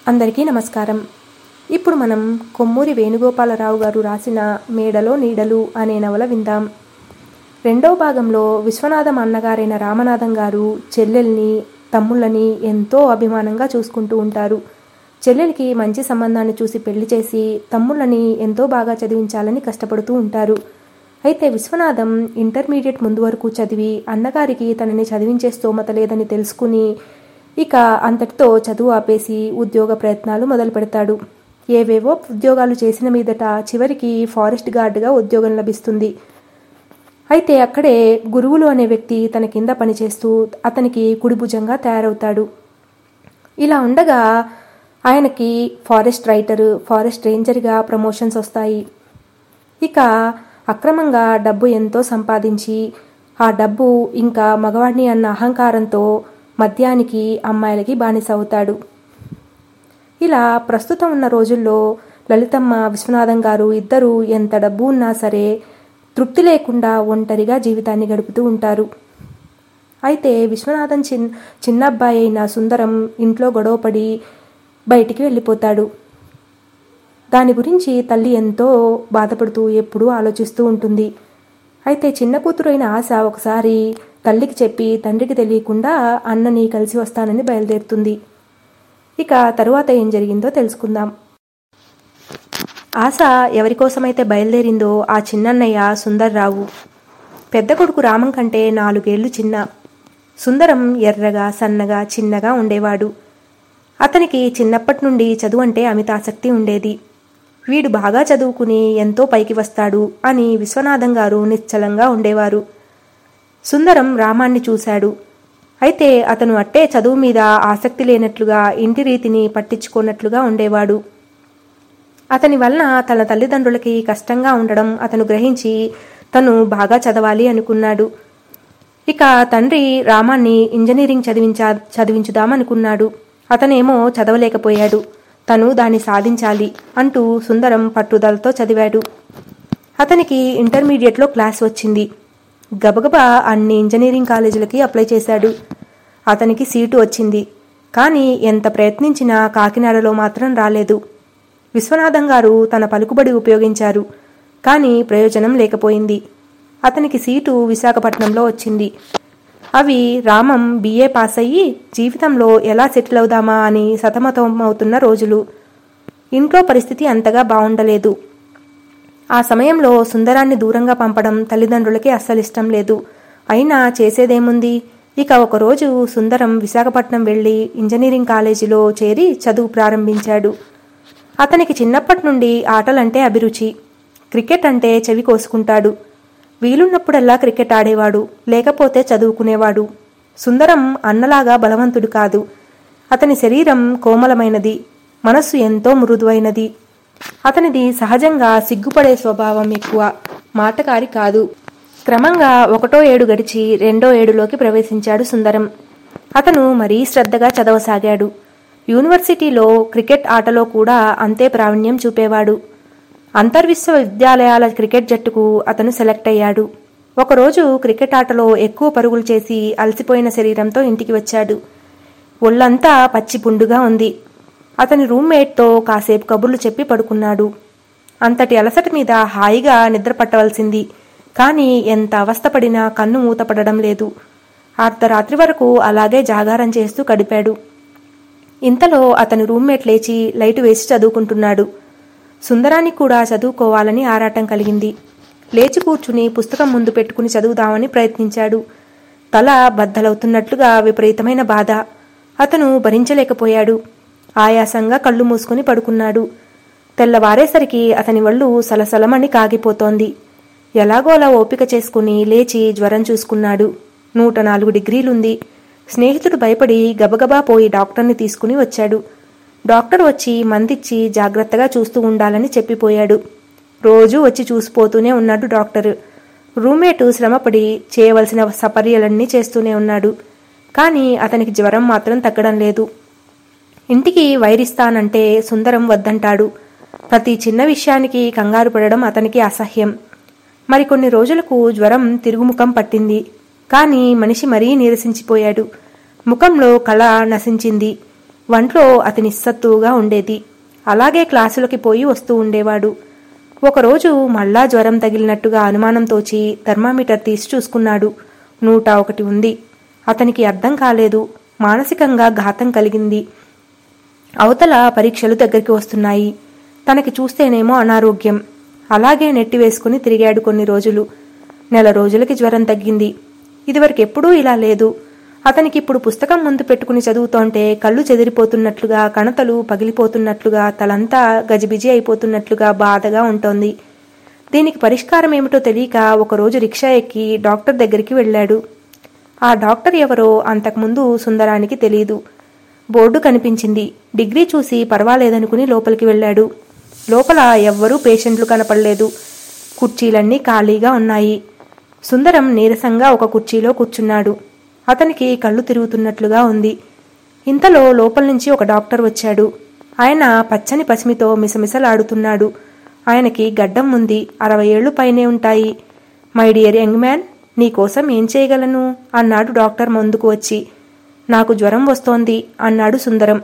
అందరికీ నమస్కారం ఇప్పుడు మనం కొమ్మూరి వేణుగోపాలరావు గారు రాసిన మేడలో నీడలు అనే నవల విందాం రెండో భాగంలో విశ్వనాథం అన్నగారైన రామనాథం గారు చెల్లెల్ని తమ్ముళ్ళని ఎంతో అభిమానంగా చూసుకుంటూ ఉంటారు చెల్లెలికి మంచి సంబంధాన్ని చూసి పెళ్లి చేసి తమ్ముళ్ళని ఎంతో బాగా చదివించాలని కష్టపడుతూ ఉంటారు అయితే విశ్వనాథం ఇంటర్మీడియట్ ముందు వరకు చదివి అన్నగారికి తనని చదివించే స్తోమత లేదని తెలుసుకుని ఇక అంతటితో చదువు ఆపేసి ఉద్యోగ ప్రయత్నాలు మొదలు పెడతాడు ఏవేవో ఉద్యోగాలు చేసిన మీదట చివరికి ఫారెస్ట్ గార్డుగా ఉద్యోగం లభిస్తుంది అయితే అక్కడే గురువులు అనే వ్యక్తి తన కింద పనిచేస్తూ అతనికి కుడిభుజంగా తయారవుతాడు ఇలా ఉండగా ఆయనకి ఫారెస్ట్ రైటర్ ఫారెస్ట్ రేంజర్గా ప్రమోషన్స్ వస్తాయి ఇక అక్రమంగా డబ్బు ఎంతో సంపాదించి ఆ డబ్బు ఇంకా మగవాడిని అన్న అహంకారంతో మద్యానికి అమ్మాయిలకి బానిస అవుతాడు ఇలా ప్రస్తుతం ఉన్న రోజుల్లో లలితమ్మ విశ్వనాథం గారు ఇద్దరు ఎంత డబ్బు ఉన్నా సరే తృప్తి లేకుండా ఒంటరిగా జీవితాన్ని గడుపుతూ ఉంటారు అయితే విశ్వనాథం చిన్ చిన్న అబ్బాయి అయిన సుందరం ఇంట్లో గొడవపడి బయటికి వెళ్ళిపోతాడు దాని గురించి తల్లి ఎంతో బాధపడుతూ ఎప్పుడూ ఆలోచిస్తూ ఉంటుంది అయితే చిన్న కూతురైన ఆశ ఒకసారి తల్లికి చెప్పి తండ్రికి తెలియకుండా అన్నని కలిసి వస్తానని బయలుదేరుతుంది ఇక తరువాత ఏం జరిగిందో తెలుసుకుందాం ఆశ ఎవరికోసమైతే బయలుదేరిందో ఆ చిన్నన్నయ్య సుందర్రావు పెద్ద కొడుకు రామం కంటే నాలుగేళ్లు చిన్న సుందరం ఎర్రగా సన్నగా చిన్నగా ఉండేవాడు అతనికి చిన్నప్పటి నుండి చదువు అంటే అమిత ఆసక్తి ఉండేది వీడు బాగా చదువుకుని ఎంతో పైకి వస్తాడు అని విశ్వనాథం గారు నిశ్చలంగా ఉండేవారు సుందరం రామాన్ని చూశాడు అయితే అతను అట్టే చదువు మీద ఆసక్తి లేనట్లుగా ఇంటి రీతిని పట్టించుకోనట్లుగా ఉండేవాడు అతని వలన తన తల్లిదండ్రులకి కష్టంగా ఉండడం అతను గ్రహించి తను బాగా చదవాలి అనుకున్నాడు ఇక తండ్రి రామాన్ని ఇంజనీరింగ్ చదివించా చదివించుదామనుకున్నాడు అతనేమో చదవలేకపోయాడు తను దాన్ని సాధించాలి అంటూ సుందరం పట్టుదలతో చదివాడు అతనికి ఇంటర్మీడియట్లో క్లాస్ వచ్చింది గబగబా అన్ని ఇంజనీరింగ్ కాలేజీలకి అప్లై చేశాడు అతనికి సీటు వచ్చింది కానీ ఎంత ప్రయత్నించినా కాకినాడలో మాత్రం రాలేదు విశ్వనాథం గారు తన పలుకుబడి ఉపయోగించారు కానీ ప్రయోజనం లేకపోయింది అతనికి సీటు విశాఖపట్నంలో వచ్చింది అవి రామం బీఏ పాస్ అయ్యి జీవితంలో ఎలా సెటిల్ అవుదామా అని సతమతమవుతున్న రోజులు ఇంట్లో పరిస్థితి అంతగా బాగుండలేదు ఆ సమయంలో సుందరాన్ని దూరంగా పంపడం తల్లిదండ్రులకి అస్సలు ఇష్టం లేదు అయినా చేసేదేముంది ఇక ఒకరోజు సుందరం విశాఖపట్నం వెళ్ళి ఇంజనీరింగ్ కాలేజీలో చేరి చదువు ప్రారంభించాడు అతనికి చిన్నప్పటి నుండి ఆటలంటే అభిరుచి క్రికెట్ అంటే చెవి కోసుకుంటాడు వీలున్నప్పుడల్లా క్రికెట్ ఆడేవాడు లేకపోతే చదువుకునేవాడు సుందరం అన్నలాగా బలవంతుడు కాదు అతని శరీరం కోమలమైనది మనస్సు ఎంతో మృదువైనది అతనిది సహజంగా సిగ్గుపడే స్వభావం ఎక్కువ మాటకారి కాదు క్రమంగా ఒకటో ఏడు గడిచి రెండో ఏడులోకి ప్రవేశించాడు సుందరం అతను మరీ శ్రద్ధగా చదవసాగాడు యూనివర్సిటీలో క్రికెట్ ఆటలో కూడా అంతే ప్రావీణ్యం చూపేవాడు అంతర్విశ్వవిద్యాలయాల క్రికెట్ జట్టుకు అతను సెలెక్ట్ అయ్యాడు ఒకరోజు క్రికెట్ ఆటలో ఎక్కువ పరుగులు చేసి అలసిపోయిన శరీరంతో ఇంటికి వచ్చాడు ఒళ్ళంతా పచ్చి పుండుగా ఉంది అతని రూమ్మేట్తో కాసేపు కబుర్లు చెప్పి పడుకున్నాడు అంతటి అలసట మీద హాయిగా నిద్ర పట్టవలసింది కానీ ఎంత అవస్థపడినా కన్ను మూతపడడం లేదు అర్ధరాత్రి వరకు అలాగే జాగారం చేస్తూ గడిపాడు ఇంతలో అతని రూమ్మేట్ లేచి లైటు వేసి చదువుకుంటున్నాడు సుందరానికి కూడా చదువుకోవాలని ఆరాటం కలిగింది లేచి కూర్చుని పుస్తకం ముందు పెట్టుకుని చదువుదామని ప్రయత్నించాడు తల బద్దలవుతున్నట్లుగా విపరీతమైన బాధ అతను భరించలేకపోయాడు ఆయాసంగా కళ్ళు మూసుకుని పడుకున్నాడు తెల్లవారేసరికి అతని వళ్ళు సలసలమని కాగిపోతోంది ఎలాగోలా ఓపిక చేసుకుని లేచి జ్వరం చూసుకున్నాడు నూట నాలుగు డిగ్రీలుంది స్నేహితుడు భయపడి గబగబా పోయి డాక్టర్ని తీసుకుని వచ్చాడు డాక్టర్ వచ్చి మందిచ్చి జాగ్రత్తగా చూస్తూ ఉండాలని చెప్పిపోయాడు రోజూ వచ్చి చూసిపోతూనే ఉన్నాడు డాక్టర్ రూమ్మేటు శ్రమపడి చేయవలసిన సపర్యలన్నీ చేస్తూనే ఉన్నాడు కానీ అతనికి జ్వరం మాత్రం తగ్గడం లేదు ఇంటికి వైరిస్తానంటే సుందరం వద్దంటాడు ప్రతి చిన్న విషయానికి కంగారు పడడం అతనికి అసహ్యం మరికొన్ని రోజులకు జ్వరం తిరుగుముఖం పట్టింది కానీ మనిషి మరీ నీరసించిపోయాడు ముఖంలో కళ నశించింది వంట్లో అతి నిస్సత్తువుగా ఉండేది అలాగే క్లాసులకి పోయి వస్తూ ఉండేవాడు ఒకరోజు మళ్ళా జ్వరం తగిలినట్టుగా అనుమానం తోచి థర్మామీటర్ తీసి చూసుకున్నాడు నూట ఒకటి ఉంది అతనికి అర్థం కాలేదు మానసికంగా ఘాతం కలిగింది అవతల పరీక్షలు దగ్గరికి వస్తున్నాయి తనకి చూస్తేనేమో అనారోగ్యం అలాగే నెట్టి వేసుకుని తిరిగాడు కొన్ని రోజులు నెల రోజులకి జ్వరం తగ్గింది ఇదివరకు ఎప్పుడూ ఇలా లేదు అతనికి ఇప్పుడు పుస్తకం ముందు పెట్టుకుని చదువుతోంటే కళ్ళు చెదిరిపోతున్నట్లుగా కణతలు పగిలిపోతున్నట్లుగా తలంతా గజిబిజి అయిపోతున్నట్లుగా బాధగా ఉంటోంది దీనికి పరిష్కారం ఏమిటో తెలియక ఒకరోజు రిక్షా ఎక్కి డాక్టర్ దగ్గరికి వెళ్ళాడు ఆ డాక్టర్ ఎవరో అంతకుముందు సుందరానికి తెలియదు బోర్డు కనిపించింది డిగ్రీ చూసి పర్వాలేదనుకుని లోపలికి వెళ్ళాడు లోపల ఎవ్వరూ పేషెంట్లు కనపడలేదు కుర్చీలన్నీ ఖాళీగా ఉన్నాయి సుందరం నీరసంగా ఒక కుర్చీలో కూర్చున్నాడు అతనికి కళ్ళు తిరుగుతున్నట్లుగా ఉంది ఇంతలో లోపల నుంచి ఒక డాక్టర్ వచ్చాడు ఆయన పచ్చని పసిమితో మిసమిసలాడుతున్నాడు ఆయనకి గడ్డం ఉంది అరవై ఏళ్లు పైనే ఉంటాయి మై డియర్ యంగ్ మ్యాన్ నీకోసం ఏం చేయగలను అన్నాడు డాక్టర్ ముందుకు వచ్చి నాకు జ్వరం వస్తోంది అన్నాడు సుందరం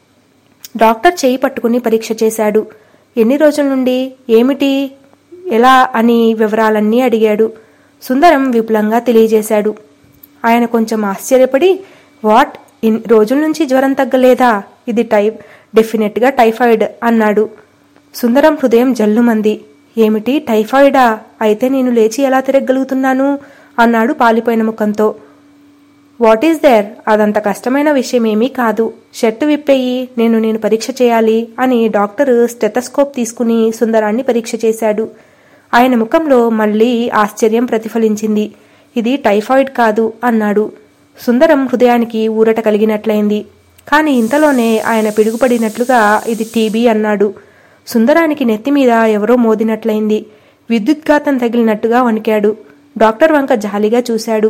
డాక్టర్ చేయి పట్టుకుని పరీక్ష చేశాడు ఎన్ని రోజుల నుండి ఏమిటి ఎలా అని వివరాలన్నీ అడిగాడు సుందరం విపులంగా తెలియజేశాడు ఆయన కొంచెం ఆశ్చర్యపడి వాట్ ఇన్ రోజుల నుంచి జ్వరం తగ్గలేదా ఇది టై డెఫినెట్గా టైఫాయిడ్ అన్నాడు సుందరం హృదయం జల్లుమంది ఏమిటి టైఫాయిడా అయితే నేను లేచి ఎలా తిరగలుగుతున్నాను అన్నాడు పాలిపోయిన ముఖంతో వాట్ ఈస్ దేర్ అదంత కష్టమైన విషయమేమీ కాదు షర్టు విప్పేయి నేను నేను పరీక్ష చేయాలి అని డాక్టర్ స్టెటస్కోప్ తీసుకుని సుందరాన్ని పరీక్ష చేశాడు ఆయన ముఖంలో మళ్ళీ ఆశ్చర్యం ప్రతిఫలించింది ఇది టైఫాయిడ్ కాదు అన్నాడు సుందరం హృదయానికి ఊరట కలిగినట్లయింది కాని ఇంతలోనే ఆయన పిడుగుపడినట్లుగా ఇది టీబీ అన్నాడు సుందరానికి నెత్తి మీద ఎవరో మోదినట్లయింది విద్యుద్ఘాతం తగిలినట్టుగా వణికాడు డాక్టర్ వంక జాలిగా చూశాడు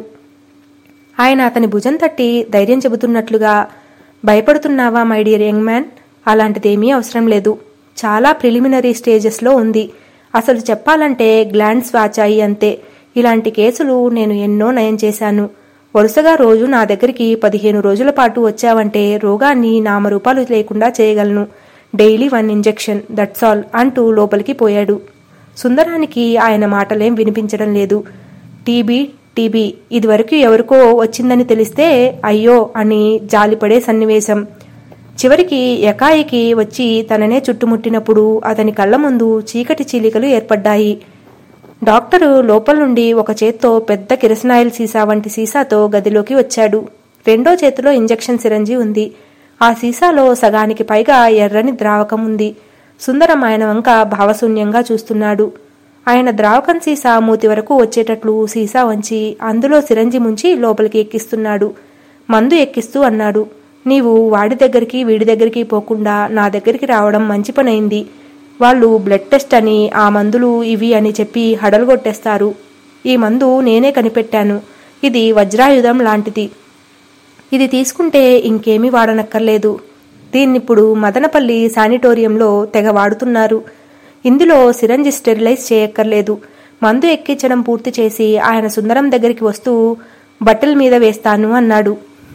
ఆయన అతని భుజం తట్టి ధైర్యం చెబుతున్నట్లుగా భయపడుతున్నావా మై డియర్ యంగ్ మ్యాన్ అలాంటిదేమీ అవసరం లేదు చాలా ప్రిలిమినరీ స్టేజెస్లో ఉంది అసలు చెప్పాలంటే గ్లాండ్స్ వాచాయి అంతే ఇలాంటి కేసులు నేను ఎన్నో నయం చేశాను వరుసగా రోజు నా దగ్గరికి పదిహేను రోజుల పాటు వచ్చావంటే రోగాన్ని నామరూపాలు లేకుండా చేయగలను daily one injection that's all అంటూ లోపలికి పోయాడు సుందరానికి ఆయన మాటలేం వినిపించడం లేదు టీబీ టీబీ ఇదివరకు ఎవరికో వచ్చిందని తెలిస్తే అయ్యో అని జాలిపడే సన్నివేశం చివరికి ఎకాయికి వచ్చి తననే చుట్టుముట్టినప్పుడు అతని కళ్ళ ముందు చీకటి చీలికలు ఏర్పడ్డాయి డాక్టరు లోపల నుండి ఒక చేత్తో పెద్ద కిరసనాయిల్ సీసా వంటి సీసాతో గదిలోకి వచ్చాడు రెండో చేతిలో ఇంజెక్షన్ సిరంజి ఉంది ఆ సీసాలో సగానికి పైగా ఎర్రని ద్రావకం ఉంది సుందరం ఆయన వంక భావశూన్యంగా చూస్తున్నాడు ఆయన ద్రావకం సీసా మూతి వరకు వచ్చేటట్లు సీసా వంచి అందులో సిరంజి ముంచి లోపలికి ఎక్కిస్తున్నాడు మందు ఎక్కిస్తూ అన్నాడు నీవు వాడి దగ్గరికి వీడి దగ్గరికి పోకుండా నా దగ్గరికి రావడం మంచి పనైంది వాళ్ళు బ్లడ్ టెస్ట్ అని ఆ మందులు ఇవి అని చెప్పి హడలుగొట్టేస్తారు ఈ మందు నేనే కనిపెట్టాను ఇది వజ్రాయుధం లాంటిది ఇది తీసుకుంటే ఇంకేమీ వాడనక్కర్లేదు దీన్నిప్పుడు మదనపల్లి శానిటోరియంలో తెగ వాడుతున్నారు ఇందులో సిరంజి స్టెరిలైజ్ చేయక్కర్లేదు మందు ఎక్కించడం పూర్తి చేసి ఆయన సుందరం దగ్గరికి వస్తూ బట్టల మీద వేస్తాను అన్నాడు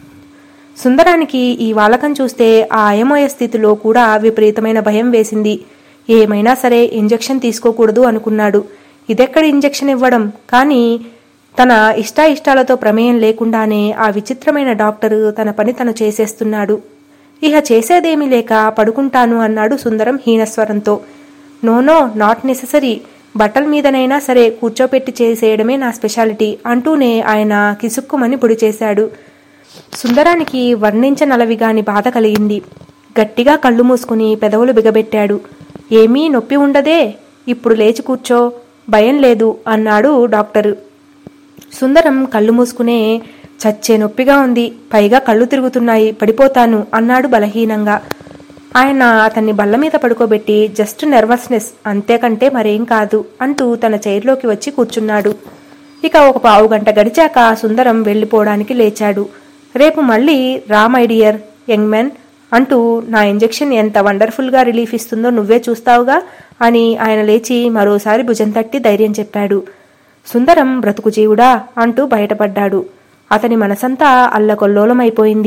సుందరానికి ఈ వాలకం చూస్తే ఆ అయమోయ స్థితిలో కూడా విపరీతమైన భయం వేసింది ఏమైనా సరే ఇంజెక్షన్ తీసుకోకూడదు అనుకున్నాడు ఇదెక్కడ ఇంజెక్షన్ ఇవ్వడం కానీ తన ఇష్టాయిష్టాలతో ప్రమేయం లేకుండానే ఆ విచిత్రమైన డాక్టరు తన పని తను చేసేస్తున్నాడు ఇహ చేసేదేమీ లేక పడుకుంటాను అన్నాడు సుందరం హీనస్వరంతో నో నో నాట్ నెససరీ బట్టల మీదనైనా సరే కూర్చోపెట్టి చేసేయడమే నా స్పెషాలిటీ అంటూనే ఆయన కిసుక్కుమని పొడి చేశాడు సుందరానికి వర్ణించనలవిగాని బాధ కలిగింది గట్టిగా కళ్ళు మూసుకుని పెదవులు బిగబెట్టాడు ఏమీ నొప్పి ఉండదే ఇప్పుడు లేచి కూర్చో భయం లేదు అన్నాడు డాక్టరు సుందరం కళ్ళు మూసుకునే చచ్చే నొప్పిగా ఉంది పైగా కళ్ళు తిరుగుతున్నాయి పడిపోతాను అన్నాడు బలహీనంగా ఆయన అతన్ని బల్ల మీద పడుకోబెట్టి జస్ట్ నెర్వస్నెస్ అంతేకంటే మరేం కాదు అంటూ తన చైర్లోకి వచ్చి కూర్చున్నాడు ఇక ఒక పావు గంట గడిచాక సుందరం వెళ్ళిపోవడానికి లేచాడు రేపు మళ్ళీ రా మై డియర్ యంగ్ మెన్ అంటూ నా ఇంజెక్షన్ ఎంత వండర్ఫుల్గా రిలీఫ్ ఇస్తుందో నువ్వే చూస్తావుగా అని ఆయన లేచి మరోసారి భుజం తట్టి ధైర్యం చెప్పాడు సుందరం బ్రతుకు జీవుడా అంటూ బయటపడ్డాడు అతని మనసంతా అల్లకొల్లోలమైపోయింది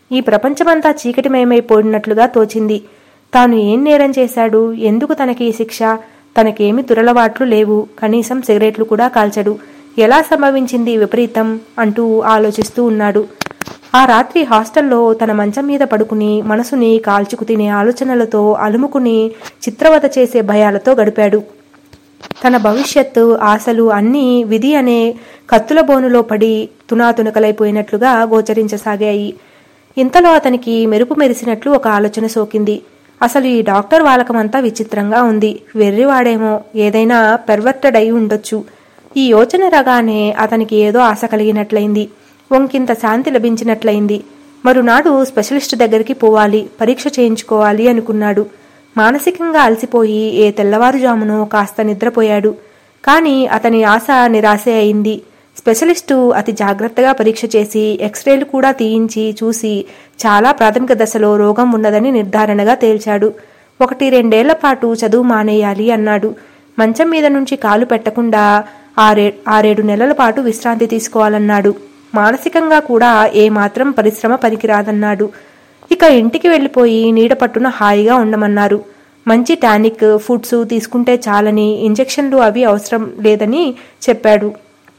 ఈ ప్రపంచమంతా చీకటిమయమైపోయినట్లుగా తోచింది తాను ఏం నేరం చేశాడు ఎందుకు తనకి ఈ శిక్ష తనకేమి దురలవాట్లు లేవు కనీసం సిగరెట్లు కూడా కాల్చడు ఎలా సంభవించింది ఈ విపరీతం అంటూ ఆలోచిస్తూ ఉన్నాడు ఆ రాత్రి హాస్టల్లో తన మంచం మీద పడుకుని మనసుని కాల్చుకు తినే ఆలోచనలతో అలుముకుని చిత్రవత చేసే భయాలతో గడిపాడు తన భవిష్యత్తు ఆశలు అన్నీ విధి అనే కత్తుల బోనులో పడి తునాతునకలైపోయినట్లుగా గోచరించసాగాయి ఇంతలో అతనికి మెరుపు మెరిసినట్లు ఒక ఆలోచన సోకింది అసలు ఈ డాక్టర్ వాలకమంతా విచిత్రంగా ఉంది వెర్రివాడేమో ఏదైనా పెర్వర్టెడ్ అయి ఉండొచ్చు ఈ యోచన రగానే అతనికి ఏదో ఆశ కలిగినట్లయింది వంకింత శాంతి లభించినట్లయింది మరునాడు స్పెషలిస్ట్ దగ్గరికి పోవాలి పరీక్ష చేయించుకోవాలి అనుకున్నాడు మానసికంగా అలసిపోయి ఏ తెల్లవారుజామునో కాస్త నిద్రపోయాడు కానీ అతని ఆశ నిరాశే అయింది స్పెషలిస్టు అతి జాగ్రత్తగా పరీక్ష చేసి ఎక్స్రేలు కూడా తీయించి చూసి చాలా ప్రాథమిక దశలో రోగం ఉన్నదని నిర్ధారణగా తేల్చాడు ఒకటి రెండేళ్ల పాటు చదువు మానేయాలి అన్నాడు మంచం మీద నుంచి కాలు పెట్టకుండా ఆరే ఆరేడు నెలల పాటు విశ్రాంతి తీసుకోవాలన్నాడు మానసికంగా కూడా ఏమాత్రం పరిశ్రమ పనికిరాదన్నాడు ఇక ఇంటికి వెళ్ళిపోయి నీడ పట్టున హాయిగా ఉండమన్నారు మంచి టానిక్ ఫుడ్స్ తీసుకుంటే చాలని ఇంజెక్షన్లు అవి అవసరం లేదని చెప్పాడు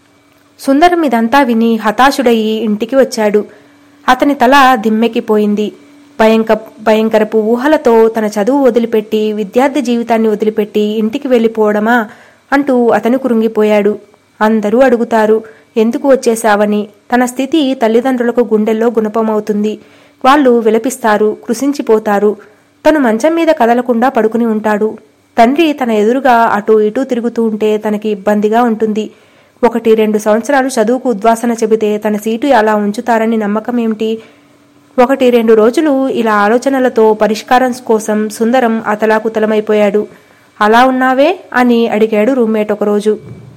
సుందరం ఇదంతా విని హతాశుడయి ఇంటికి వచ్చాడు అతని తల దిమ్మెక్కిపోయింది భయంక భయంకరపు ఊహలతో తన చదువు వదిలిపెట్టి విద్యార్థి జీవితాన్ని వదిలిపెట్టి ఇంటికి వెళ్ళిపోవడమా అంటూ అతను కురుంగిపోయాడు అందరూ అడుగుతారు ఎందుకు వచ్చేశావని తన స్థితి తల్లిదండ్రులకు గుండెల్లో గుణపమవుతుంది వాళ్ళు విలపిస్తారు కృషించిపోతారు తను మంచం మీద కదలకుండా పడుకుని ఉంటాడు తండ్రి తన ఎదురుగా అటూ ఇటూ తిరుగుతూ ఉంటే తనకి ఇబ్బందిగా ఉంటుంది ఒకటి రెండు సంవత్సరాలు చదువుకు ఉద్వాసన చెబితే తన సీటు అలా ఉంచుతారని నమ్మకం ఏమిటి ఒకటి రెండు రోజులు ఇలా ఆలోచనలతో పరిష్కారం కోసం సుందరం అతలాకుతలమైపోయాడు అలా ఉన్నావే అని అడిగాడు రూమ్మేట్ ఒకరోజు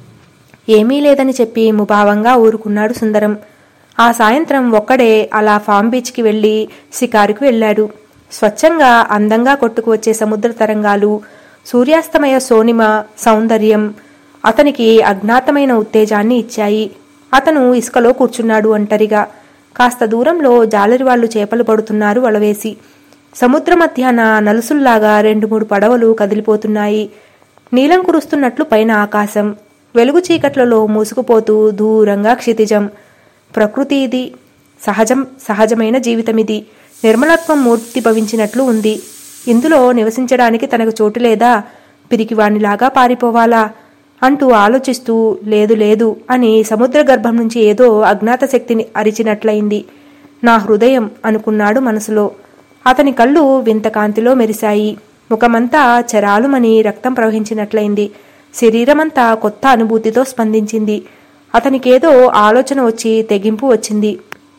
ఏమీ లేదని చెప్పి ముభావంగా ఊరుకున్నాడు సుందరం ఆ సాయంత్రం ఒక్కడే అలా ఫామ్ బీచ్కి వెళ్ళి షికారుకు వెళ్ళాడు స్వచ్ఛంగా అందంగా కొట్టుకు వచ్చే సముద్ర తరంగాలు సూర్యాస్తమయ సోనిమ సౌందర్యం అతనికి అజ్ఞాతమైన ఉత్తేజాన్ని ఇచ్చాయి అతను ఇసుకలో కూర్చున్నాడు ఒంటరిగా కాస్త దూరంలో జాలరివాళ్లు చేపలు పడుతున్నారు వలవేసి సముద్ర మధ్యాన నలుసుల్లాగా రెండు మూడు పడవలు కదిలిపోతున్నాయి నీలం కురుస్తున్నట్లు పైన ఆకాశం వెలుగు చీకట్లలో మూసుకుపోతూ దూరంగా క్షితిజం ప్రకృతి ఇది సహజం సహజమైన జీవితమిది నిర్మలత్వం మూర్తి భవించినట్లు ఉంది ఇందులో నివసించడానికి తనకు చోటు లేదా పిరికివాణిలాగా పారిపోవాలా అంటూ ఆలోచిస్తూ లేదు లేదు అని సముద్ర గర్భం నుంచి ఏదో అజ్ఞాత శక్తిని అరిచినట్లయింది నా హృదయం అనుకున్నాడు మనసులో అతని కళ్ళు వింత కాంతిలో మెరిశాయి ముఖమంతా చరాలుమని రక్తం ప్రవహించినట్లయింది శరీరమంతా కొత్త అనుభూతితో స్పందించింది అతనికేదో ఆలోచన వచ్చి తెగింపు వచ్చింది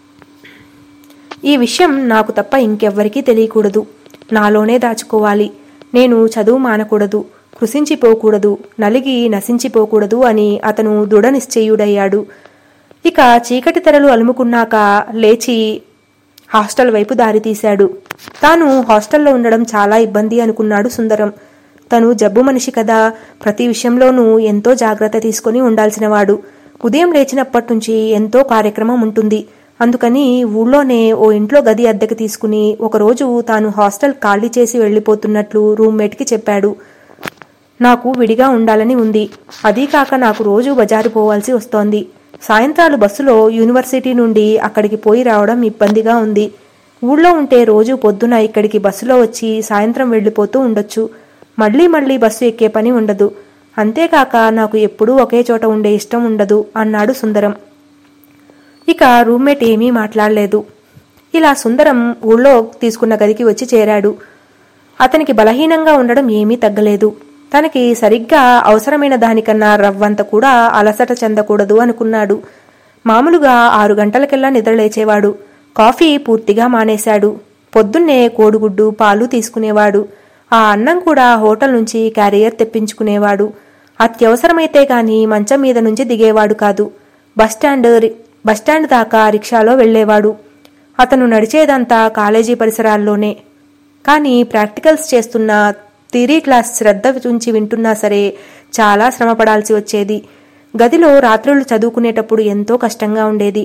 ఈ విషయం నాకు తప్ప ఇంకెవ్వరికీ తెలియకూడదు నాలోనే దాచుకోవాలి నేను చదువు మానకూడదు కృషించిపోకూడదు నలిగి నశించిపోకూడదు అని అతను దృఢ నిశ్చయుడయ్యాడు ఇక చీకటి తెరలు అలుముకున్నాక లేచి హాస్టల్ వైపు దారితీశాడు తాను హాస్టల్లో ఉండడం చాలా ఇబ్బంది అనుకున్నాడు సుందరం తను జబ్బు మనిషి కదా ప్రతి విషయంలోనూ ఎంతో జాగ్రత్త తీసుకుని ఉండాల్సినవాడు ఉదయం లేచినప్పటి నుంచి ఎంతో కార్యక్రమం ఉంటుంది అందుకని ఊళ్ళోనే ఓ ఇంట్లో గది అద్దెకి తీసుకుని ఒకరోజు తాను హాస్టల్ ఖాళీ చేసి వెళ్ళిపోతున్నట్లు రూమ్మేట్కి చెప్పాడు నాకు విడిగా ఉండాలని ఉంది అదీ కాక నాకు రోజు బజారు పోవాల్సి వస్తోంది సాయంత్రాలు బస్సులో యూనివర్సిటీ నుండి అక్కడికి పోయి రావడం ఇబ్బందిగా ఉంది ఊళ్ళో ఉంటే రోజు పొద్దున ఇక్కడికి బస్సులో వచ్చి సాయంత్రం వెళ్ళిపోతూ ఉండొచ్చు మళ్ళీ మళ్ళీ బస్సు ఎక్కే పని ఉండదు అంతేకాక నాకు ఎప్పుడూ ఒకే చోట ఉండే ఇష్టం ఉండదు అన్నాడు సుందరం ఇక రూమ్మేట్ ఏమీ మాట్లాడలేదు ఇలా సుందరం ఊళ్ళో తీసుకున్న గదికి వచ్చి చేరాడు అతనికి బలహీనంగా ఉండడం ఏమీ తగ్గలేదు తనకి సరిగ్గా అవసరమైన దానికన్నా రవ్వంత కూడా అలసట చెందకూడదు అనుకున్నాడు మామూలుగా ఆరు గంటలకెల్లా నిద్రలేచేవాడు కాఫీ పూర్తిగా మానేశాడు పొద్దున్నే కోడిగుడ్డు పాలు తీసుకునేవాడు ఆ అన్నం కూడా హోటల్ నుంచి క్యారియర్ తెప్పించుకునేవాడు అత్యవసరమైతే గాని మంచం మీద నుంచి దిగేవాడు కాదు బస్టాండ్ రి- బస్టాండ్ దాకా రిక్షాలో వెళ్ళేవాడు అతను నడిచేదంతా కాలేజీ పరిసరాల్లోనే కానీ ప్రాక్టికల్స్ చేస్తున్న థిరీ క్లాస్ శ్రద్ధ ఉంచి వింటున్నా సరే చాలా శ్రమపడాల్సి వచ్చేది గదిలో రాత్రులు చదువుకునేటప్పుడు ఎంతో కష్టంగా ఉండేది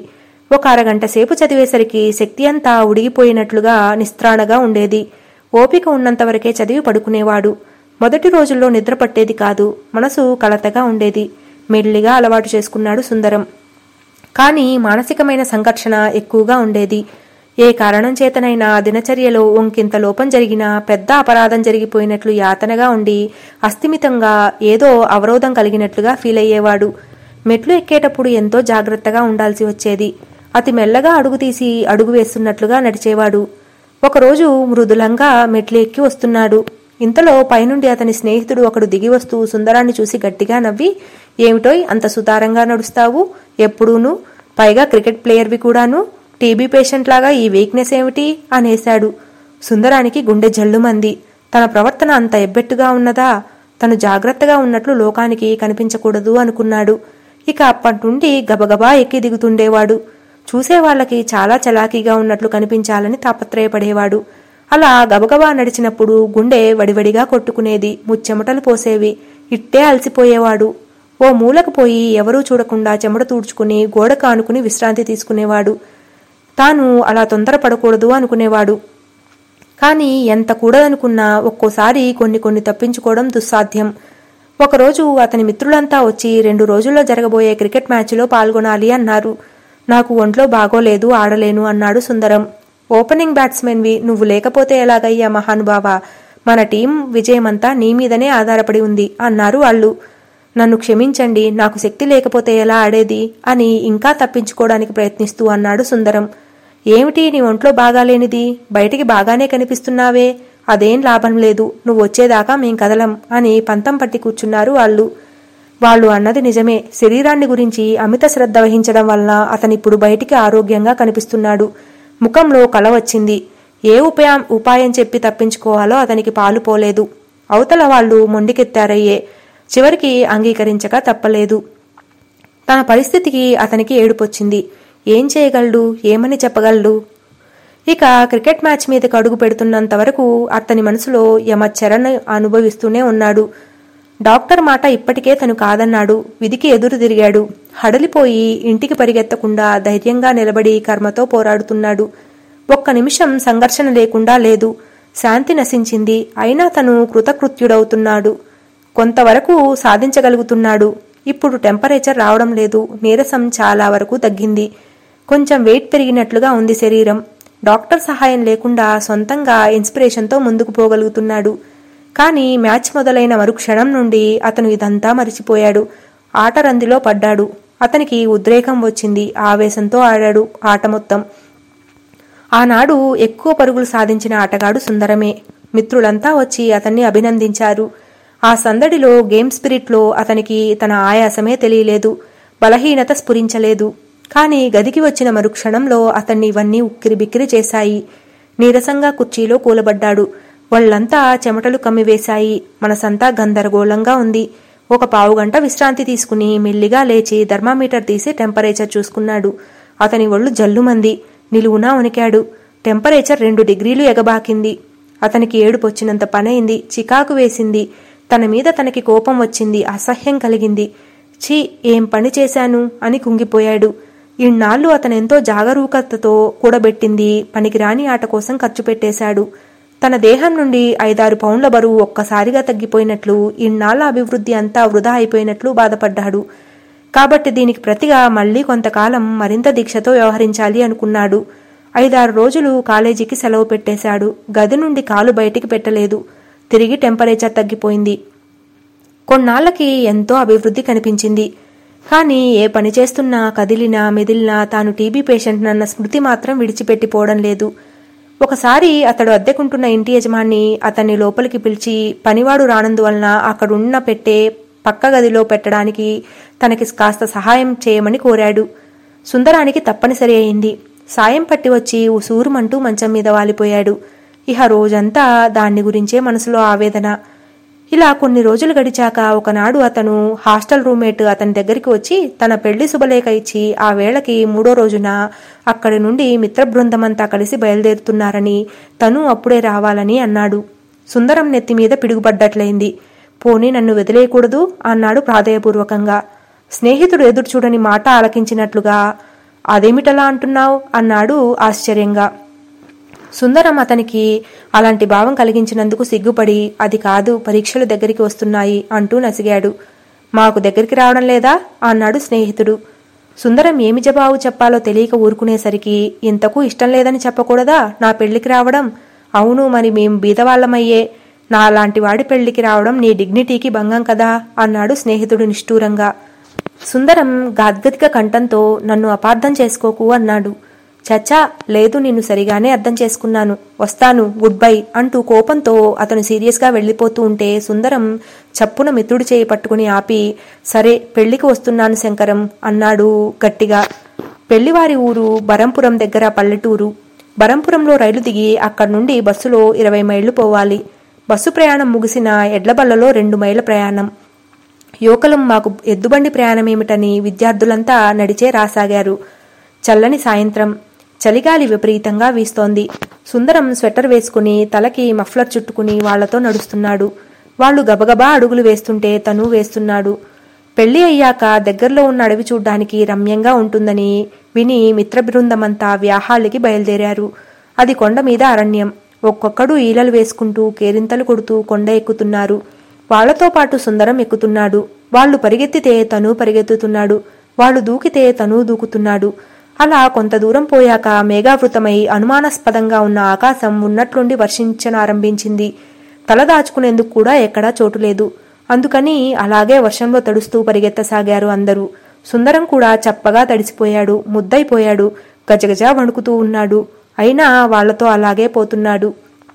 ఒక అరగంట సేపు చదివేసరికి శక్తి అంతా ఉడిగిపోయినట్లుగా నిస్త్రాణగా ఉండేది ఓపిక ఉన్నంతవరకే చదివి పడుకునేవాడు మొదటి రోజుల్లో నిద్ర పట్టేది కాదు మనసు కలతగా ఉండేది మెల్లిగా అలవాటు చేసుకున్నాడు సుందరం కానీ మానసికమైన సంఘర్షణ ఎక్కువగా ఉండేది ఏ కారణం చేతనైనా దినచర్యలో ఒంకింత లోపం జరిగినా పెద్ద అపరాధం జరిగిపోయినట్లు యాతనగా ఉండి అస్థిమితంగా ఏదో అవరోధం కలిగినట్లుగా ఫీల్ అయ్యేవాడు మెట్లు ఎక్కేటప్పుడు ఎంతో జాగ్రత్తగా ఉండాల్సి వచ్చేది అతి మెల్లగా అడుగు తీసి అడుగు వేస్తున్నట్లుగా నడిచేవాడు ఒకరోజు మృదులంగా మెట్లు ఎక్కి వస్తున్నాడు ఇంతలో పైనుండి అతని స్నేహితుడు ఒకడు దిగి వస్తూ సుందరాన్ని చూసి గట్టిగా నవ్వి ఏమిటోయ్ అంత సుతారంగా నడుస్తావు ఎప్పుడూను పైగా క్రికెట్ ప్లేయర్వి కూడాను టీబీ పేషెంట్ లాగా ఈ వీక్నెస్ ఏమిటి అనేశాడు సుందరానికి గుండె జల్లుమంది తన ప్రవర్తన అంత ఎబ్బెట్టుగా ఉన్నదా తను జాగ్రత్తగా ఉన్నట్లు లోకానికి కనిపించకూడదు అనుకున్నాడు ఇక అప్పటి నుండి గబగబా ఎక్కి దిగుతుండేవాడు చూసేవాళ్లకి చాలా చలాకీగా ఉన్నట్లు కనిపించాలని తాపత్రయపడేవాడు అలా గబగబా నడిచినప్పుడు గుండె వడివడిగా కొట్టుకునేది ముచ్చెమటలు పోసేవి ఇట్టే అలసిపోయేవాడు ఓ మూలకు పోయి ఎవరూ చూడకుండా చెమట తూడ్చుకుని గోడ కానుకుని విశ్రాంతి తీసుకునేవాడు తాను అలా తొందరపడకూడదు అనుకునేవాడు కానీ ఎంత కూడదనుకున్నా ఒక్కోసారి కొన్ని కొన్ని తప్పించుకోవడం దుస్సాధ్యం ఒకరోజు అతని మిత్రులంతా వచ్చి రెండు రోజుల్లో జరగబోయే క్రికెట్ మ్యాచ్లో పాల్గొనాలి అన్నారు నాకు ఒంట్లో బాగోలేదు ఆడలేను అన్నాడు సుందరం ఓపెనింగ్ బ్యాట్స్మెన్వి నువ్వు లేకపోతే ఎలాగయ్యా మహానుభావా మన టీం విజయమంతా నీ మీదనే ఆధారపడి ఉంది అన్నారు వాళ్ళు నన్ను క్షమించండి నాకు శక్తి లేకపోతే ఎలా ఆడేది అని ఇంకా తప్పించుకోవడానికి ప్రయత్నిస్తూ అన్నాడు సుందరం ఏమిటి నీ ఒంట్లో బాగాలేనిది బయటికి బాగానే కనిపిస్తున్నావే అదేం లాభం లేదు నువ్వు వచ్చేదాకా మేం కదలం అని పంతం పట్టి కూర్చున్నారు వాళ్ళు వాళ్ళు అన్నది నిజమే శరీరాన్ని గురించి అమిత శ్రద్ధ వహించడం వలన అతనిప్పుడు బయటికి ఆరోగ్యంగా కనిపిస్తున్నాడు ముఖంలో కల వచ్చింది ఏ ఉపాయం ఉపాయం చెప్పి తప్పించుకోవాలో అతనికి పాలు పోలేదు అవతల వాళ్ళు మొండికెత్తారయ్యే చివరికి అంగీకరించక తప్పలేదు తన పరిస్థితికి అతనికి ఏడుపొచ్చింది ఏం చేయగలడు ఏమని చెప్పగలడు ఇక క్రికెట్ మ్యాచ్ మీదకి అడుగు పెడుతున్నంత వరకు అతని మనసులో యమచ్చరణ అనుభవిస్తూనే ఉన్నాడు డాక్టర్ మాట ఇప్పటికే తను కాదన్నాడు విధికి ఎదురు తిరిగాడు హడలిపోయి ఇంటికి పరిగెత్తకుండా ధైర్యంగా నిలబడి కర్మతో పోరాడుతున్నాడు ఒక్క నిమిషం సంఘర్షణ లేకుండా లేదు శాంతి నశించింది అయినా తను కృతకృత్యుడవుతున్నాడు కొంతవరకు సాధించగలుగుతున్నాడు ఇప్పుడు టెంపరేచర్ రావడం లేదు నీరసం చాలా వరకు తగ్గింది కొంచెం వెయిట్ పెరిగినట్లుగా ఉంది శరీరం డాక్టర్ సహాయం లేకుండా సొంతంగా ఇన్స్పిరేషన్తో ముందుకు పోగలుగుతున్నాడు కానీ మ్యాచ్ మొదలైన మరుక్షణం నుండి అతను ఇదంతా మరిచిపోయాడు ఆట రందిలో పడ్డాడు అతనికి ఉద్రేకం వచ్చింది ఆవేశంతో ఆడాడు ఆట మొత్తం ఆనాడు ఎక్కువ పరుగులు సాధించిన ఆటగాడు సుందరమే మిత్రులంతా వచ్చి అతన్ని అభినందించారు ఆ సందడిలో గేమ్ స్పిరిట్లో అతనికి తన ఆయాసమే తెలియలేదు బలహీనత స్ఫురించలేదు కానీ గదికి వచ్చిన మరుక్షణంలో అతన్ని ఇవన్నీ ఉక్కిరిబిక్కిరి చేశాయి నీరసంగా కుర్చీలో కూలబడ్డాడు వాళ్ళంతా చెమటలు కమ్మివేశాయి మనసంతా గందరగోళంగా ఉంది ఒక పావుగంట విశ్రాంతి తీసుకుని మెల్లిగా లేచి థర్మామీటర్ తీసి టెంపరేచర్ చూసుకున్నాడు అతని ఒళ్ళు జల్లుమంది నిలువునా వణికాడు టెంపరేచర్ రెండు డిగ్రీలు ఎగబాకింది అతనికి ఏడుపొచ్చినంత పనైంది చికాకు వేసింది తన మీద తనకి కోపం వచ్చింది అసహ్యం కలిగింది ఛీ ఏం పని చేశాను అని కుంగిపోయాడు ఇన్నాళ్ళు అతనెంతో జాగరూకతతో కూడబెట్టింది పనికిరాని ఆట కోసం ఖర్చు పెట్టేశాడు తన దేహం నుండి ఐదారు పౌండ్ల బరువు ఒక్కసారిగా తగ్గిపోయినట్లు ఇన్నాళ్ల అభివృద్ధి అంతా వృధా అయిపోయినట్లు బాధపడ్డాడు కాబట్టి దీనికి ప్రతిగా మళ్లీ కొంతకాలం మరింత దీక్షతో వ్యవహరించాలి అనుకున్నాడు ఐదారు రోజులు కాలేజీకి సెలవు పెట్టేశాడు గది నుండి కాలు బయటికి పెట్టలేదు తిరిగి టెంపరేచర్ తగ్గిపోయింది కొన్నాళ్లకి ఎంతో అభివృద్ధి కనిపించింది కానీ ఏ పని చేస్తున్నా కదిలినా మెదిలినా తాను టీబీ పేషెంట్నన్న స్మృతి మాత్రం విడిచిపెట్టిపోవడం లేదు ఒకసారి అతడు అద్దెకుంటున్న ఇంటి యజమాని అతన్ని లోపలికి పిలిచి పనివాడు రానందువలన అక్కడున్న పెట్టే పక్క గదిలో పెట్టడానికి తనకి కాస్త సహాయం చేయమని కోరాడు సుందరానికి తప్పనిసరి అయింది సాయం పట్టి వచ్చి ఉసూరుమంటూ మంచం మీద వాలిపోయాడు ఇహ రోజంతా దాన్ని గురించే మనసులో ఆవేదన ఇలా కొన్ని రోజులు గడిచాక ఒకనాడు అతను హాస్టల్ రూమ్మేట్ అతని దగ్గరికి వచ్చి తన పెళ్లి శుభలేఖ ఇచ్చి ఆ వేళకి మూడో రోజున అక్కడి నుండి మిత్ర బృందమంతా కలిసి బయలుదేరుతున్నారని తను అప్పుడే రావాలని అన్నాడు సుందరం నెత్తి మీద పిడుగుపడ్డట్లయింది పోనీ నన్ను వదిలేయకూడదు అన్నాడు ప్రాధేయపూర్వకంగా స్నేహితుడు ఎదురుచూడని మాట ఆలకించినట్లుగా అదేమిటలా అంటున్నావు అన్నాడు ఆశ్చర్యంగా సుందరం అతనికి అలాంటి భావం కలిగించినందుకు సిగ్గుపడి అది కాదు పరీక్షలు దగ్గరికి వస్తున్నాయి అంటూ నసిగాడు మాకు దగ్గరికి రావడం లేదా అన్నాడు స్నేహితుడు సుందరం ఏమి జవాబు చెప్పాలో తెలియక ఊరుకునేసరికి ఇంతకు ఇష్టం లేదని చెప్పకూడదా నా పెళ్లికి రావడం అవును మరి మేం బీదవాళ్లమయ్యే నా లాంటి వాడి పెళ్లికి రావడం నీ డిగ్నిటీకి భంగం కదా అన్నాడు స్నేహితుడు నిష్ఠూరంగా సుందరం గాద్గదిక కంఠంతో నన్ను అపార్థం చేసుకోకు అన్నాడు చచ్చా లేదు నిన్ను సరిగానే అర్థం చేసుకున్నాను వస్తాను గుడ్ బై అంటూ కోపంతో అతను సీరియస్గా వెళ్ళిపోతూ ఉంటే సుందరం చప్పున మిత్రుడి చేయి పట్టుకుని ఆపి సరే పెళ్లికి వస్తున్నాను శంకరం అన్నాడు గట్టిగా పెళ్లివారి ఊరు బరంపురం దగ్గర పల్లెటూరు బరంపురంలో రైలు దిగి అక్కడి నుండి బస్సులో ఇరవై మైళ్లు పోవాలి బస్సు ప్రయాణం ముగిసిన ఎడ్లబల్లలో రెండు మైళ్ళ ప్రయాణం యువకులం మాకు ఎద్దుబండి ప్రయాణమేమిటని విద్యార్థులంతా నడిచే రాసాగారు చల్లని సాయంత్రం చలిగాలి విపరీతంగా వీస్తోంది సుందరం స్వెటర్ వేసుకుని తలకి మఫ్లర్ చుట్టుకుని వాళ్లతో నడుస్తున్నాడు వాళ్ళు గబగబా అడుగులు వేస్తుంటే తను వేస్తున్నాడు పెళ్లి అయ్యాక దగ్గరలో ఉన్న అడవి చూడ్డానికి రమ్యంగా ఉంటుందని విని మిత్ర బృందమంతా వ్యాహాళ్ళకి బయలుదేరారు అది కొండ మీద అరణ్యం ఒక్కొక్కడు ఈలలు వేసుకుంటూ కేరింతలు కొడుతూ కొండ ఎక్కుతున్నారు వాళ్లతో పాటు సుందరం ఎక్కుతున్నాడు వాళ్ళు పరిగెత్తితే తను పరిగెత్తుతున్నాడు వాళ్ళు దూకితే తను దూకుతున్నాడు అలా కొంత దూరం పోయాక మేఘావృతమై అనుమానాస్పదంగా ఉన్న ఆకాశం ఉన్నట్లుండి వర్షించనారంభించింది తల దాచుకునేందుకు కూడా ఎక్కడా చోటు లేదు అందుకని అలాగే వర్షంలో తడుస్తూ పరిగెత్తసాగారు అందరూ సుందరం కూడా చప్పగా తడిసిపోయాడు ముద్దైపోయాడు గజగజ వణుకుతూ ఉన్నాడు అయినా వాళ్లతో అలాగే పోతున్నాడు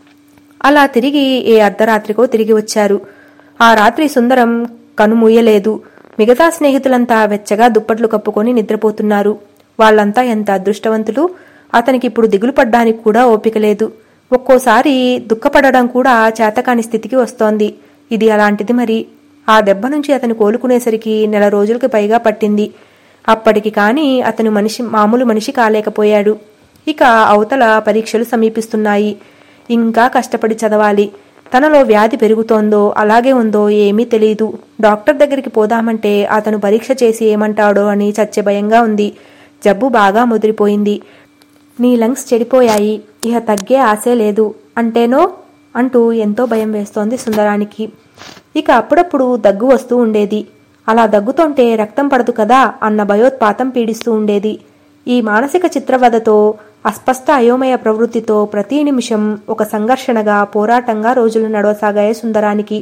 అలా తిరిగి ఏ అర్ధరాత్రికో తిరిగి వచ్చారు ఆ రాత్రి సుందరం కనుమూయలేదు మిగతా స్నేహితులంతా వెచ్చగా దుప్పట్లు కప్పుకొని నిద్రపోతున్నారు వాళ్ళంతా ఎంత అదృష్టవంతులు అతనికి ఇప్పుడు దిగులు పడ్డానికి కూడా ఓపిక లేదు ఒక్కోసారి దుఃఖపడడం కూడా చేతకాని స్థితికి వస్తోంది ఇది అలాంటిది మరి ఆ దెబ్బ నుంచి అతను కోలుకునేసరికి నెల రోజులకి పైగా పట్టింది అప్పటికి కాని అతను మనిషి మామూలు మనిషి కాలేకపోయాడు ఇక అవతల పరీక్షలు సమీపిస్తున్నాయి ఇంకా కష్టపడి చదవాలి తనలో వ్యాధి పెరుగుతోందో అలాగే ఉందో ఏమీ తెలియదు డాక్టర్ దగ్గరికి పోదామంటే అతను పరీక్ష చేసి ఏమంటాడో అని చచ్చే భయంగా ఉంది జబ్బు బాగా ముదిరిపోయింది నీ లంగ్స్ చెడిపోయాయి ఇహ తగ్గే ఆశే లేదు అంటేనో అంటూ ఎంతో భయం వేస్తోంది సుందరానికి ఇక అప్పుడప్పుడు దగ్గు వస్తూ ఉండేది అలా దగ్గుతుంటే రక్తం పడదు కదా అన్న భయోత్పాతం పీడిస్తూ ఉండేది ఈ మానసిక చిత్రవదతో అస్పష్ట అయోమయ ప్రవృత్తితో ప్రతి నిమిషం ఒక సంఘర్షణగా పోరాటంగా రోజులు నడవసాగాయి సుందరానికి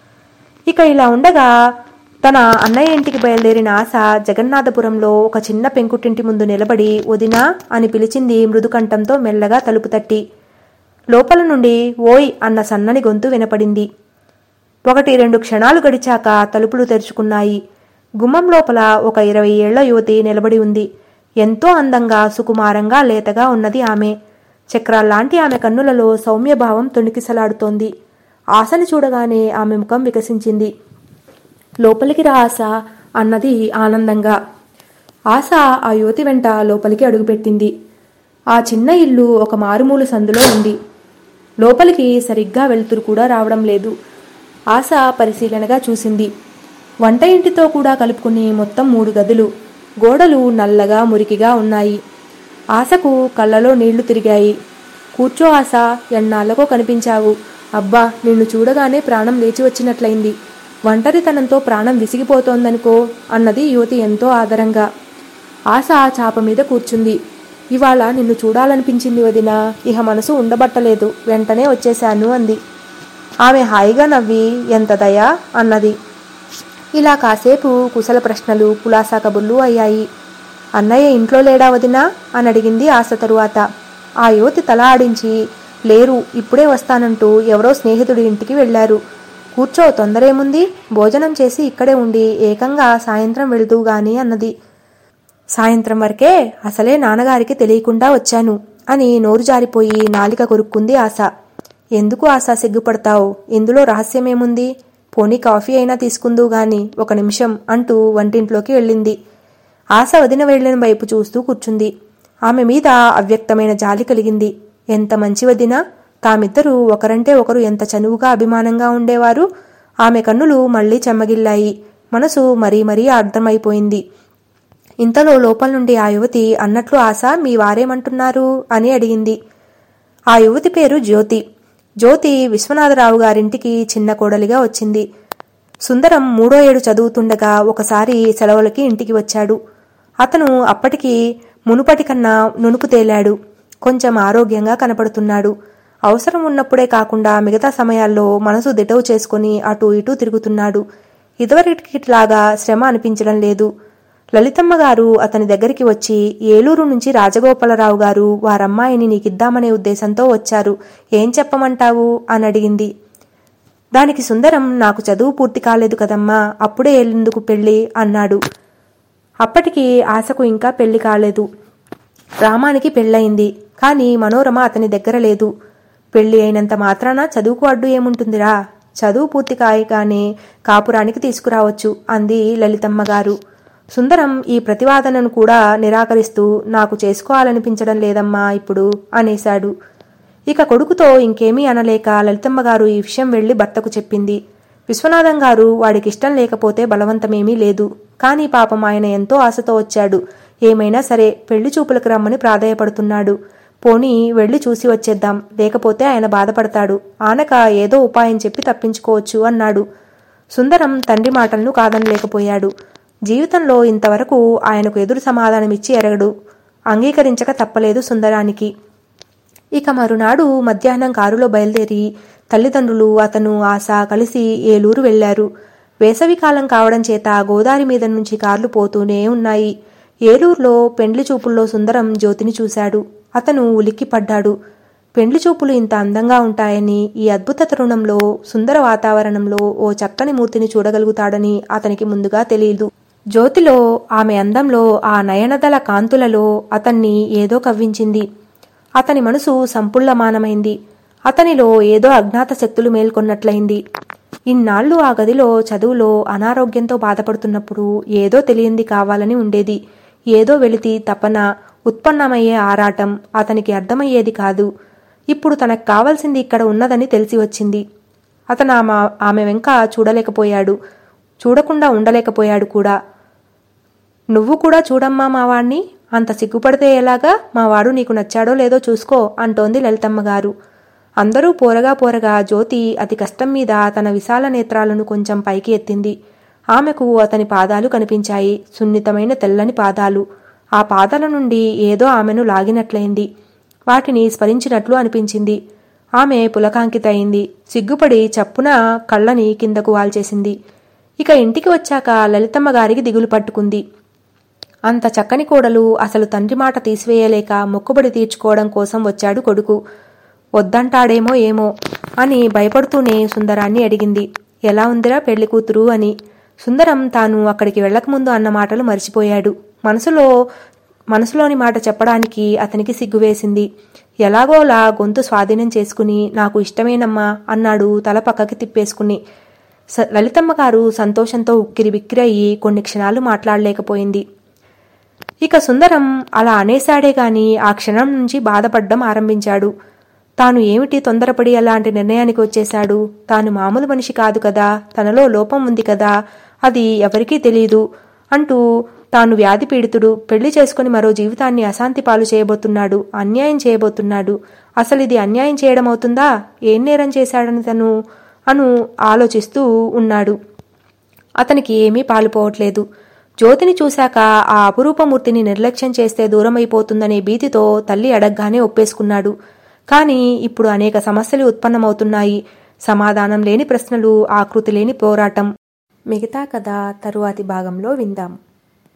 ఇక ఇలా ఉండగా తన అన్నయ్య ఇంటికి బయలుదేరిన ఆశ జగన్నాథపురంలో ఒక చిన్న పెంకుటింటి ముందు నిలబడి వదినా అని పిలిచింది మృదుకంఠంతో మెల్లగా తలుపు తట్టి లోపల నుండి ఓయ్ అన్న సన్నని గొంతు వినపడింది ఒకటి రెండు క్షణాలు గడిచాక తలుపులు తెరుచుకున్నాయి గుమ్మం లోపల ఒక ఇరవై ఏళ్ల యువతి నిలబడి ఉంది ఎంతో అందంగా సుకుమారంగా లేతగా ఉన్నది ఆమె చక్రాల్లాంటి ఆమె కన్నులలో సౌమ్యభావం తొణికిసలాడుతోంది ఆశని చూడగానే ఆమె ముఖం వికసించింది లోపలికి రా ఆశ అన్నది ఆనందంగా ఆశ ఆ యువతి వెంట లోపలికి అడుగుపెట్టింది ఆ చిన్న ఇల్లు ఒక మారుమూల సందులో ఉంది లోపలికి సరిగ్గా వెలుతురు కూడా రావడం లేదు ఆశ పరిశీలనగా చూసింది వంట ఇంటితో కూడా కలుపుకుని మొత్తం మూడు గదులు గోడలు నల్లగా మురికిగా ఉన్నాయి ఆశకు కళ్ళలో నీళ్లు తిరిగాయి కూర్చో ఆశ ఎన్నాళ్ళకో కనిపించావు అబ్బా నిన్ను చూడగానే ప్రాణం లేచి వచ్చినట్లయింది ఒంటరితనంతో ప్రాణం విసిగిపోతోందనుకో అన్నది యువతి ఎంతో ఆదరంగా ఆశ చాప మీద కూర్చుంది ఇవాళ నిన్ను చూడాలనిపించింది వదినా ఇహ మనసు ఉండబట్టలేదు వెంటనే వచ్చేశాను అంది ఆమె హాయిగా నవ్వి ఎంత దయా అన్నది ఇలా కాసేపు కుశల ప్రశ్నలు పులాసా కబుర్లు అయ్యాయి అన్నయ్య ఇంట్లో లేడా వదినా అని అడిగింది ఆశ తరువాత ఆ యువతి తల ఆడించి లేరు ఇప్పుడే వస్తానంటూ ఎవరో స్నేహితుడి ఇంటికి వెళ్లారు కూర్చో తొందరేముంది భోజనం చేసి ఇక్కడే ఉండి ఏకంగా సాయంత్రం వెళ్తూ గాని అన్నది సాయంత్రం వరకే అసలే నాన్నగారికి తెలియకుండా వచ్చాను అని నోరు జారిపోయి నాలిక కొరుక్కుంది ఆశ ఎందుకు ఆశ సిగ్గుపడతావు ఇందులో రహస్యమేముంది పోనీ కాఫీ అయినా తీసుకుందు గాని ఒక నిమిషం అంటూ వంటింట్లోకి వెళ్ళింది ఆశ వదిన వెళ్లిన వైపు చూస్తూ కూర్చుంది ఆమె మీద అవ్యక్తమైన జాలి కలిగింది ఎంత మంచి వదిన తామిద్దరూ ఒకరంటే ఒకరు ఎంత చనువుగా అభిమానంగా ఉండేవారు ఆమె కన్నులు మళ్లీ చెమ్మగిల్లాయి మనసు మరీ మరీ అర్థమైపోయింది ఇంతలో లోపల నుండి ఆ యువతి అన్నట్లు ఆశ మీ వారేమంటున్నారు అని అడిగింది ఆ యువతి పేరు జ్యోతి జ్యోతి విశ్వనాథరావు గారింటికి చిన్న కోడలిగా వచ్చింది సుందరం మూడో ఏడు చదువుతుండగా ఒకసారి సెలవులకి ఇంటికి వచ్చాడు అతను అప్పటికి మునుపటి కన్నా నునుపు తేలాడు కొంచెం ఆరోగ్యంగా కనపడుతున్నాడు అవసరం ఉన్నప్పుడే కాకుండా మిగతా సమయాల్లో మనసు దిటవు చేసుకుని అటూ ఇటూ తిరుగుతున్నాడు ఇదివరకిలాగా శ్రమ అనిపించడం లేదు లలితమ్మ గారు అతని దగ్గరికి వచ్చి ఏలూరు నుంచి రాజగోపాలరావు గారు వారమ్మాయిని నీకిద్దామనే ఉద్దేశంతో వచ్చారు ఏం చెప్పమంటావు అని అడిగింది దానికి సుందరం నాకు చదువు పూర్తి కాలేదు కదమ్మా అప్పుడే ఎందుకు పెళ్ళి అన్నాడు అప్పటికి ఆశకు ఇంకా పెళ్లి కాలేదు రామానికి పెళ్ళయింది కానీ మనోరమ అతని దగ్గర లేదు పెళ్లి అయినంత మాత్రాన చదువుకు అడ్డు ఏముంటుందిరా చదువు పూర్తి కాయగానే కాపురానికి తీసుకురావచ్చు అంది లలితమ్మ గారు సుందరం ఈ ప్రతివాదనను కూడా నిరాకరిస్తూ నాకు చేసుకోవాలనిపించడం లేదమ్మా ఇప్పుడు అనేశాడు ఇక కొడుకుతో ఇంకేమీ అనలేక లలితమ్మ గారు ఈ విషయం వెళ్లి భర్తకు చెప్పింది విశ్వనాథం గారు వాడికిష్టం లేకపోతే బలవంతమేమీ లేదు కానీ పాపం ఆయన ఎంతో ఆశతో వచ్చాడు ఏమైనా సరే పెళ్లి చూపులకు రమ్మని ప్రాధాయపడుతున్నాడు పోనీ వెళ్లి చూసి వచ్చేద్దాం లేకపోతే ఆయన బాధపడతాడు ఆనక ఏదో ఉపాయం చెప్పి తప్పించుకోవచ్చు అన్నాడు సుందరం తండ్రి మాటలను కాదనలేకపోయాడు జీవితంలో ఇంతవరకు ఆయనకు ఎదురు సమాధానమిచ్చి ఎరగడు అంగీకరించక తప్పలేదు సుందరానికి ఇక మరునాడు మధ్యాహ్నం కారులో బయలుదేరి తల్లిదండ్రులు అతను ఆశ కలిసి ఏలూరు వెళ్లారు వేసవికాలం కావడం చేత గోదావరి మీద నుంచి కార్లు పోతూనే ఉన్నాయి ఏలూరులో పెండ్లి చూపుల్లో సుందరం జ్యోతిని చూశాడు అతను ఉలిక్కి పడ్డాడు పెండ్లి చూపులు ఇంత అందంగా ఉంటాయని ఈ అద్భుత తరుణంలో సుందర వాతావరణంలో ఓ చక్కని మూర్తిని చూడగలుగుతాడని అతనికి ముందుగా తెలియదు జ్యోతిలో ఆమె అందంలో ఆ నయనదల కాంతులలో అతన్ని ఏదో కవ్వించింది అతని మనసు సంపుల్లమానమైంది అతనిలో ఏదో అజ్ఞాత శక్తులు మేల్కొన్నట్లయింది ఇన్నాళ్లు ఆ గదిలో చదువులో అనారోగ్యంతో బాధపడుతున్నప్పుడు ఏదో తెలియంది కావాలని ఉండేది ఏదో వెలితి తపన ఉత్పన్నమయ్యే ఆరాటం అతనికి అర్థమయ్యేది కాదు ఇప్పుడు తనకు కావాల్సింది ఇక్కడ ఉన్నదని తెలిసి వచ్చింది అతను ఆమె ఆమె వెంక చూడలేకపోయాడు చూడకుండా ఉండలేకపోయాడు కూడా నువ్వు కూడా చూడమ్మా మావాణ్ణి అంత సిగ్గుపడితే ఎలాగా మావాడు నీకు నచ్చాడో లేదో చూసుకో అంటోంది లలితమ్మ గారు అందరూ పోరగా పోరగా జ్యోతి అతి కష్టం మీద తన విశాల నేత్రాలను కొంచెం పైకి ఎత్తింది ఆమెకు అతని పాదాలు కనిపించాయి సున్నితమైన తెల్లని పాదాలు ఆ పాదాల నుండి ఏదో ఆమెను లాగినట్లయింది వాటిని స్మరించినట్లు అనిపించింది ఆమె పులకాంకితయింది సిగ్గుపడి చప్పున కళ్ళని కిందకు వాల్చేసింది ఇక ఇంటికి వచ్చాక లలితమ్మ గారికి దిగులు పట్టుకుంది అంత చక్కని కోడలు అసలు తండ్రి మాట తీసివేయలేక మొక్కుబడి తీర్చుకోవడం కోసం వచ్చాడు కొడుకు వద్దంటాడేమో ఏమో అని భయపడుతూనే సుందరాన్ని అడిగింది ఎలా ఉందిరా పెళ్లి కూతురు అని సుందరం తాను అక్కడికి వెళ్ళకముందు అన్న మాటలు మర్చిపోయాడు మనసులో మనసులోని మాట చెప్పడానికి అతనికి సిగ్గువేసింది ఎలాగోలా గొంతు స్వాధీనం చేసుకుని నాకు ఇష్టమేనమ్మా అన్నాడు తల పక్కకి తిప్పేసుకుని స- లలితమ్మ గారు సంతోషంతో ఉక్కిరి బిక్కిరి అయ్యి కొన్ని క్షణాలు మాట్లాడలేకపోయింది ఇక సుందరం అలా అనేశాడే గాని ఆ క్షణం నుంచి బాధపడ్డం ఆరంభించాడు తాను ఏమిటి తొందరపడి అలాంటి నిర్ణయానికి వచ్చేశాడు తాను మామూలు మనిషి కాదు కదా తనలో లోపం ఉంది కదా అది ఎవరికీ తెలియదు అంటూ తాను వ్యాధి పీడితుడు పెళ్లి చేసుకుని మరో జీవితాన్ని అశాంతి పాలు చేయబోతున్నాడు అన్యాయం చేయబోతున్నాడు అసలు ఇది అన్యాయం చేయడం అవుతుందా ఏం నేరం చేశాడని తను అను ఆలోచిస్తూ ఉన్నాడు అతనికి ఏమీ పాలుపోవట్లేదు జ్యోతిని చూశాక ఆ అపురూపమూర్తిని నిర్లక్ష్యం చేస్తే దూరమైపోతుందనే భీతితో తల్లి అడగ్గానే ఒప్పేసుకున్నాడు కానీ ఇప్పుడు అనేక సమస్యలు ఉత్పన్నమవుతున్నాయి సమాధానం లేని ప్రశ్నలు ఆకృతి లేని పోరాటం మిగతా కథ తరువాతి భాగంలో విందాం